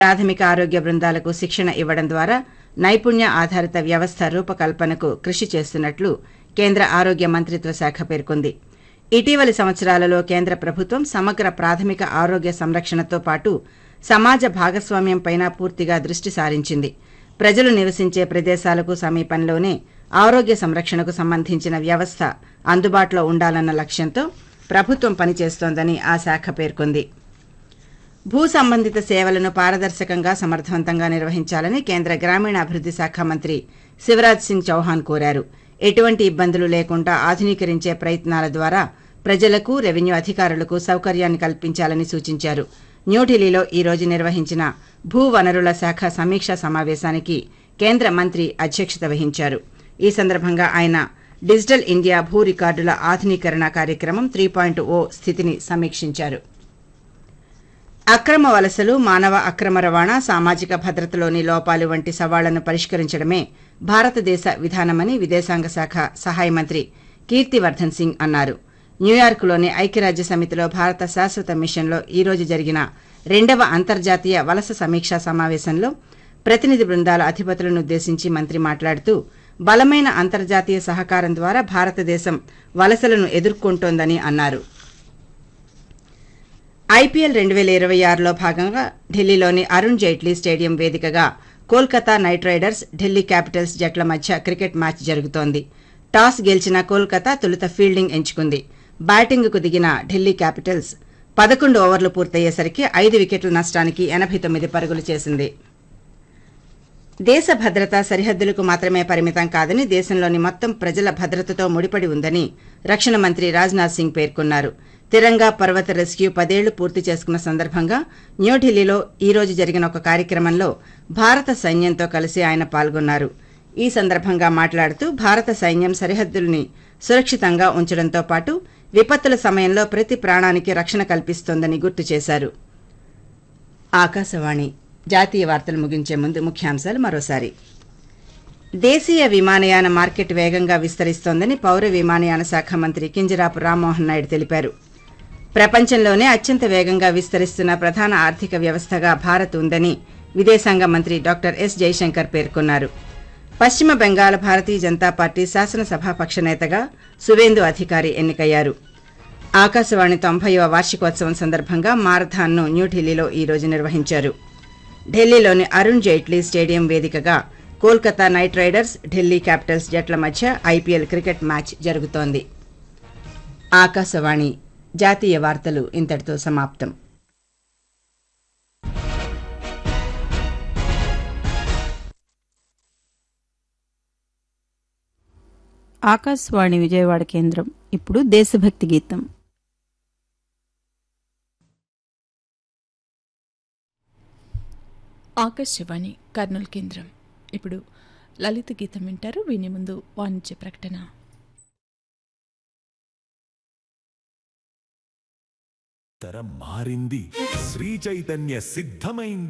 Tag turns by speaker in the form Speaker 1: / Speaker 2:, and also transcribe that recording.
Speaker 1: ప్రాథమిక ఆరోగ్య బృందాలకు శిక్షణ ఇవ్వడం ద్వారా నైపుణ్య ఆధారిత వ్యవస్థ రూపకల్పనకు కృషి చేస్తున్నట్లు కేంద్ర ఆరోగ్య మంత్రిత్వ శాఖ పేర్కొంది ఇటీవలి సంవత్సరాలలో కేంద్ర ప్రభుత్వం సమగ్ర ప్రాథమిక ఆరోగ్య సంరక్షణతో పాటు సమాజ భాగస్వామ్యంపైన పూర్తిగా దృష్టి సారించింది ప్రజలు నివసించే ప్రదేశాలకు సమీపంలోనే ఆరోగ్య సంరక్షణకు సంబంధించిన వ్యవస్థ అందుబాటులో ఉండాలన్న లక్ష్యంతో ప్రభుత్వం పనిచేస్తోందని ఆ శాఖ పేర్కొంది భూ సంబంధిత సేవలను పారదర్శకంగా సమర్థవంతంగా నిర్వహించాలని కేంద్ర గ్రామీణాభివృద్ధి శాఖ మంత్రి శివరాజ్ సింగ్ చౌహాన్ కోరారు ఎటువంటి ఇబ్బందులు లేకుండా ఆధునీకరించే ప్రయత్నాల ద్వారా ప్రజలకు రెవెన్యూ అధికారులకు సౌకర్యాన్ని కల్పించాలని సూచించారు న్యూఢిల్లీలో ఈ రోజు నిర్వహించిన భూ వనరుల శాఖ సమీక్షా సమావేశానికి కేంద్ర మంత్రి అధ్యక్షత వహించారు ఈ సందర్భంగా ఆయన డిజిటల్ ఇండియా భూ రికార్డుల ఆధునీకరణ కార్యక్రమం త్రీ పాయింట్ ఓ స్థితిని సమీక్షించారు అక్రమ వలసలు మానవ అక్రమ రవాణా సామాజిక భద్రతలోని లోపాలు వంటి సవాళ్లను పరిష్కరించడమే భారతదేశ విధానమని విదేశాంగ శాఖ సహాయ మంత్రి కీర్తివర్ధన్ సింగ్ అన్నారు న్యూయార్క్లోని ఐక్యరాజ్య సమితిలో భారత శాశ్వత మిషన్లో ఈ రోజు జరిగిన రెండవ అంతర్జాతీయ వలస సమీక్షా సమావేశంలో ప్రతినిధి బృందాల అధిపతులను ఉద్దేశించి మంత్రి మాట్లాడుతూ బలమైన అంతర్జాతీయ సహకారం ద్వారా భారతదేశం వలసలను ఎదుర్కొంటోందని అన్నారు ఐపీఎల్ రెండు వేల ఇరవై ఆరులో భాగంగా ఢిల్లీలోని అరుణ్ జైట్లీ స్టేడియం వేదికగా Kolkata knight riders Delhi capitals జట్ల మధ్య క్రికెట్ మ్యాచ్ జరుగుతోంది టాస్ గెలిచిన కోల్కతా తొలుత ఫీల్డింగ్ ఎంచుకుంది బ్యాటింగ్కు దిగిన ఢిల్లీ క్యాపిటల్స్ పదకొండు ఓవర్లు పూర్తయ్యేసరికి ఐదు వికెట్ల నష్టానికి ఎనభై తొమ్మిది పరుగులు చేసింది దేశ భద్రత సరిహద్దులకు మాత్రమే పరిమితం కాదని దేశంలోని మొత్తం ప్రజల భద్రతతో ముడిపడి ఉందని రక్షణ మంత్రి రాజ్నాథ్ సింగ్ పేర్కొన్నారు తిరంగా పర్వత రెస్క్యూ పదేళ్లు పూర్తి చేసుకున్న సందర్భంగా న్యూఢిల్లీలో ఈ రోజు జరిగిన ఒక కార్యక్రమంలో భారత సైన్యంతో కలిసి ఆయన పాల్గొన్నారు ఈ సందర్భంగా మాట్లాడుతూ భారత సైన్యం సరిహద్దుల్ని సురక్షితంగా ఉంచడంతో పాటు విపత్తుల సమయంలో ప్రతి ప్రాణానికి రక్షణ కల్పిస్తోందని గుర్తు చేశారు ఆకాశవాణి జాతీయ వార్తలు ముగించే ముందు ముఖ్యాంశాలు మరోసారి దేశీయ విమానయాన మార్కెట్ వేగంగా విస్తరిస్తోందని పౌర విమానయాన శాఖ మంత్రి కింజరాపు రామ్మోహన్ నాయుడు తెలిపారు ప్రపంచంలోనే అత్యంత వేగంగా విస్తరిస్తున్న ప్రధాన ఆర్థిక వ్యవస్థగా భారత్ ఉందని విదేశాంగ మంత్రి డాక్టర్ ఎస్ జైశంకర్ పేర్కొన్నారు పశ్చిమ బెంగాల్ భారతీయ జనతా పార్టీ శాసనసభాపక్ష నేతగా సువేందు అధికారి ఎన్నికయ్యారు ఆకాశవాణి తొంభైవ వార్షికోత్సవం సందర్భంగా మారథాన్ను న్యూఢిల్లీలో ఈ రోజు నిర్వహించారు ఢిల్లీలోని అరుణ్ జైట్లీ స్టేడియం వేదికగా Kolkata knight riders Delhi capitals జట్ల మధ్య ఐపీఎల్ క్రికెట్ మ్యాచ్ జరుగుతోంది ఆకాశవాణి జాతీయ వార్తలు ఇంతటితో సమాప్తం
Speaker 2: ఆకాశవాణి విజయవాడ కేంద్రం ఇప్పుడు దేశభక్తి గీతం
Speaker 3: ఆకాశవాణి కర్నూలు కేంద్రం ఇప్పుడు లలిత గీతం వింటారు విని ముందు వాణిజ్య ప్రకటన
Speaker 4: తరం మారింది శ్రీ చైతన్య సిద్ధమైంది